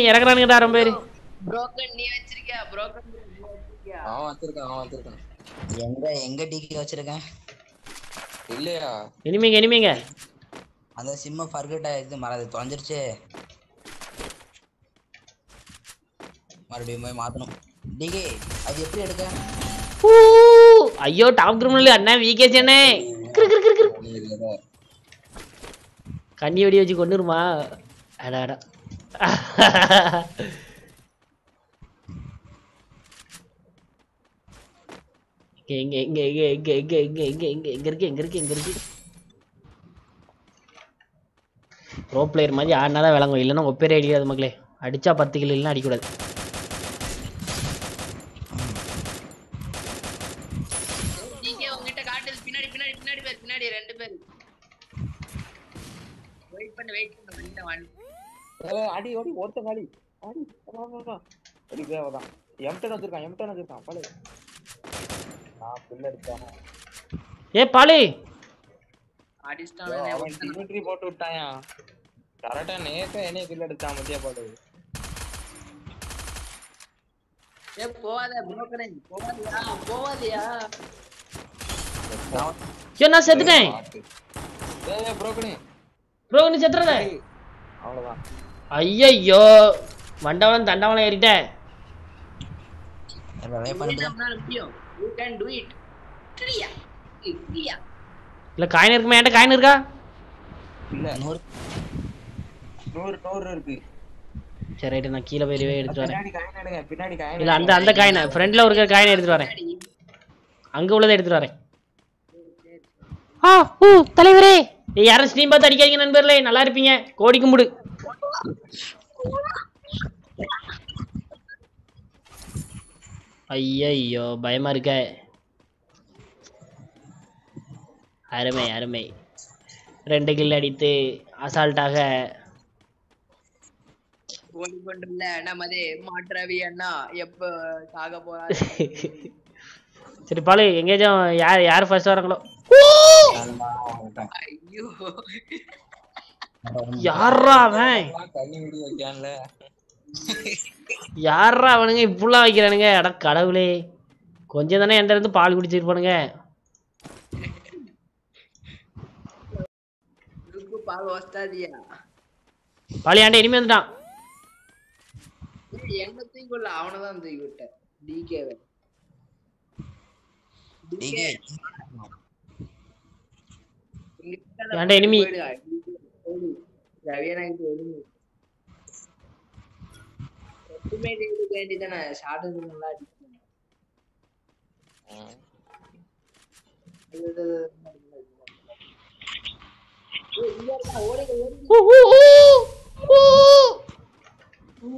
இறக்குறானுங்கடா ரொம்ப பேரு புரோக்கன் நீ வச்சிருக்கியா புரோக்கன் நீ வச்சிருக்கியா அவன் வச்சிருக்கான் அவன் வச்சிருக்கான் எங்க எங்க டிகே வச்சிருக்கேன் இல்லையா இனிமேங்க இனிமேங்க அந்த சிம்ம ஃபர்கட் ஆயிடுச்சு மறந்து தொலைஞ்சிருச்சு மறுபடியும் போய் மாத்தணும் டிகே அது எப்படி எடுக்க ஊ, ஐயோ டாப் கிரிமினல் அண்ணா விகேசி அண்ணே கிறு, கிறு, கிறு, கிறு. நீ இல்லையா? கண்ணி வெடி வச்சு கொண்டுருமா அடா அடா எங்க எங்க எங்க எங்க எங்க எங்க எங்க எங்க எங்க இருக்கு எங்க இருக்கு எங்க இருக்கு ப்ரோ பிளேயர் மாதிரி ஆடினா தான் விளங்கும் இல்லைன்னா ஒப்பேரே அடிக்காது மக்களே அடிச்சா பத்து கிலோ இல்லைன்னா அடிக்கூடாது நீங்க உங்ககிட்ட காட்டுது பின்னாடி பின்னாடி பின்னாடி பேர் பின்னாடி ரெண்டு பேர் வெயிட் பண்ணு வெயிட் பண்ணு வண்டியில வந்து ஏய், அடி அடி ஒருத்தன் அடி அடி வா, வா, வா. அடி தேவைதான் எம்டன் வச்சிருக்கான் எம்டன் வச்சிருக்கான் பழு நான் பில் எடுத்தானே ஏ பாலி அடிச்சிட்டான் அவன் டிமிட்ரி போட்டு விட்டாயா கரெக்டா நேக்க என்னைய கில் எடுத்தான் மத்தியா பாடு ஏ போவாத புரோக்கரே போவாதியா போவாதியா ஐயோ நான் செத்துட்டேன் ஏய் புரோக்கனே ப்ரோ நீ செத்துறத அவ்வளவுதான் ஐயையோ மண்டவளம் தண்டவளம் ஏறிட்டேன் வே பண்ணிட்டு நம்மளால முடியும் யூ கேன் டு இட் கிளியா கிளியா இல்ல காயின் இருக்குமா என்கிட்ட காயின் இருக்கா இல்ல நூறு நூறு நூறு இருக்கு சரி ரைட்டு நான் கீழே போய் ரிவே எடுத்துட்டு வரேன் பின்னாடி காயின் எடுங்க பின்னாடி காயின் இல்ல அந்த அந்த காயினை ஃப்ரண்ட்ல இருக்கிற காயினை எடுத்துட்டு வரேன் அங்க உள்ளதை எடுத்துட்டு வரேன் ஆ ஊ தலைவரே ஏய் யாரும் ஸ்ட்ரீம் பார்த்து அடிக்காதீங்க நண்பர்களே நல்லா இருப்பீங்க கோடி கும்பிடு ஐயையோ பயமா இருக்க அருமை அருமை ரெண்டு கில் அடித்து அசால்ட்டாக ஓடி கொண்டுல நமது மாற்றவி அண்ணா எப்ப சாக போறாரு சரி பாலு எங்கேயாச்சும் யார் யார் ஃபர்ஸ்ட் வராங்களோ ஐயோ யாரா அவன் தண்ணி விடி வைக்கான்ல யாரா அவனுங்க இப்படிலாம் வைக்கிறானுங்க அட கடவுளே கொஞ்சம் தானே என்கிட்ட இருந்து பால் குடிச்சிருப்பானுங்க இதுக்கு பால் வஸ்தாதியா பாலி ஆண்ட இனிமே வந்துட்டான் என்ன தூக்கி கொள்ள அவனதான் தூக்கி விட்ட டிகேவை டிகே ஏன்டா enemy? ரவியனாக்கு ஒழுங்கு எப்பவுமே எடுக்க வேண்டியதானே ஷார்ட் நல்லா அடிக்கணும் இது, இது, இது, ஏய், இங்க இருக்கா, ஓடுங்க, ஓடுங்க. ஊ, ஊ, ஊ, ஊ.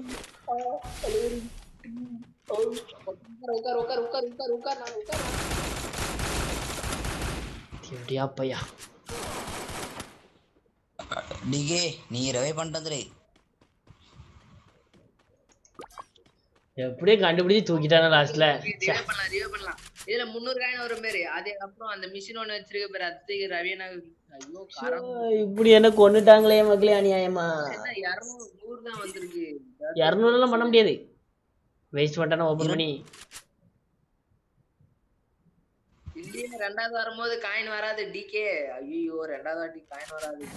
உட்கார், உட்கார், உட்கார், உட்கார், உட்கார், நான் உட்கார். எப்படியா பையா டிகே நீ ரவே பண்ணிட்டு வந்துரு எப்படியும் கண்டுபிடிச்சு தூக்கிட்டானே லாஸ்ட்ல Revive பண்ணலாம், revive பண்ணலாம். இதுல முந்நூறு காயின் வரும் பேரு அதுக்கப்புறம் அந்த மிஷின் ஒண்ணு வச்சிருக்க பேரு அது தூக்கி ரவியனா ஐயோ காரம் இப்படி என்ன கொண்டுட்டாங்களே மக்களே அநியாயமா என்ன இருநூறு நூறு தான் வந்திருக்கு இரநூறுலாம் பண்ண முடியாது வேஸ்ட் பண்ணிட்டானா ஓப்பன் பண்ணி இல்லையே ரெண்டாவது வரும்போது காயின் வராது டிகே ஐயோ ரெண்டாவது வாட்டி காயின் வராது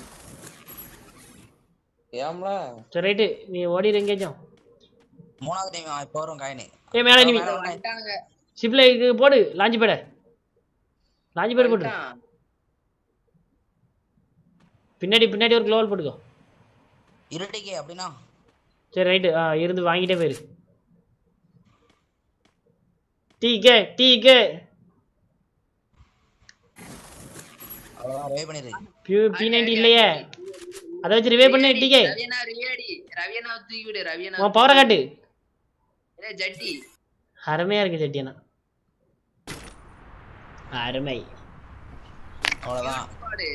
ஏம்ல சரி ரைட்டு நீ ஓடிடு எங்கேயாச்சும் மூணாவது டைம் இப்போ வரும் காயினு ஏ மேல நீ வந்துட்டாங்க ஷிப்ல இது போடு லாஞ்சி பேட லாஞ்சி பேட போட்டு வந்துட்டான். பின்னாடி பின்னாடி ஒரு க்ளோவல் போட்டுக்கோ இரு டிகே அப்படின்னா சரி ரைட்டு ஆ இருந்து வாங்கிட்டே போயிரு டீக்கே டீக்கே அவ்வளோதான் ரவே பண்ணிடு பியூ பி நைன்டி இல்லையே அதை வச்சு ரிவே பண்ணு டீக்கே ரவியனா ரியாடி ரவியனா தூக்கி விடு ரவியனா உன் பவரை காட்டு ஏய், ஜட்டி அருமையா இருக்கு செட்டியனா அருமை அவ்வளோதான் பாடு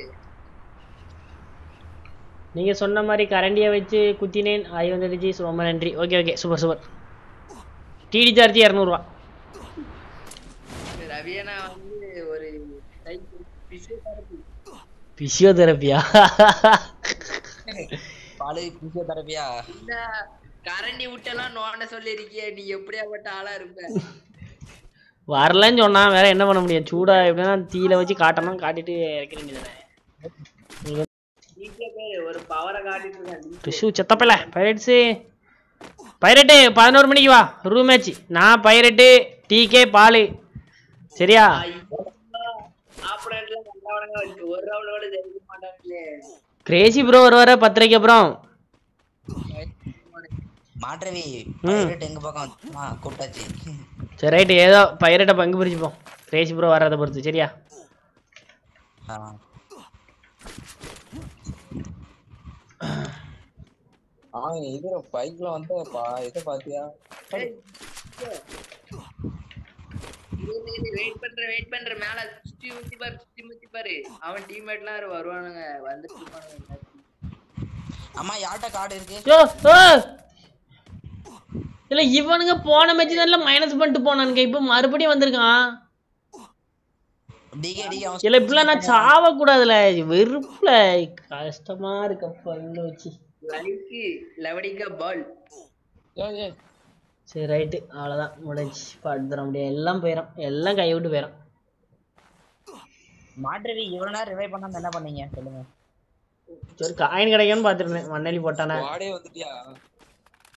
நீங்க சொன்ன மாதிரி கரண்டியை வச்சு குத்தினேன் ஆய் வந்துடுச்சு ரொம்ப நன்றி ஓகே ஓகே சூப்பர் சூப்பர் டிடி சார்ஜ் இரநூறுவா இந்த ரவியனா வந்து ஒரு type physiotherapy. பிசியோதெரப்பியா பாலு பிசியோதெரபியா இந்த கரண்டி விட்டெல்லாம் நோண்ட சொல்லிருக்கிய நீ எப்படியாப்பட்ட ஆளா இருப்ப வரலன்னு சொன்னான் வேற என்ன பண்ண முடியும் சூடா எப்படின்னா தீயில வச்சு காட்டணும் காட்டிட்டு இறக்க வேண்டியதானே நீங்க பேரு ஒரு பவரை காட்டிட்டு இருக்கான் ரிஷு செத்தப்பல பைரட்ஸு பைரட்டு பதினோரு மணிக்கு வா ரூம் மேட்ச் நான் பைரட்டு டிகே பாலு சரியா ஆப்பனண்ட்ல நல்லவனங்க வச்சு ஒரு ரவுண்டோட ஜெயிக்க மாட்டாங்களே கிரேசி ப்ரோ வருவார பத்தரைக்கு அப்புறம் மாற்றவி பைரட் எங்க பக்கம் வந்துச்சுமா கூப்பிட்டாச்சு சரி ரைட்டு ஏதோ பைரட்டை பங்கு பிரிச்சுப்போம் கிரேசி ப்ரோ வர்றதை பொறுத்து சரியா ஆ. அவன் இதுல பைக்ல வந்து பா இதை பாத்தியா வெயிட் பண்ற வெயிட் பண்ற மேல சுத்தி முத்தி பாரு சுத்தி முத்தி பாரு அவன் டீம்மேட்லாம் யாரும் வருவானுங்க வந்துட்டு இருப்பானுங்க அம்மா யார்கிட்ட கார்டு இருக்கு யோ ஓ இல்ல இவனுங்க போன மேட்ச் தான் மைனஸ் பண்ணிட்டு போனானுங்க இப்போ மறுபடியும் வந்திருக்கான் டிகே டிகே அவன் இல்ல இப்படிலாம் நான் சாவ கூடாதுல வெறுப்புல கஷ்டமா இருக்கு பல்ல வச்சு லைக்கு லவடிக்கா பால் ஏய், ஏய், சரி ரைட்டு அவ்வளோதான் முடிஞ்சு பாட்டு தர முடியாது எல்லாம் போயிடும் எல்லாம் கை விட்டு போயிடும் மாற்றவி இவ்வளவு நேரம் ரிவைவ் பண்ணாம என்ன பண்ணீங்க சொல்லுங்க சரி காயின் கிடைக்கும்னு பார்த்துருந்தேன் மண்ணலி போட்டானே வாடே வந்துட்டியா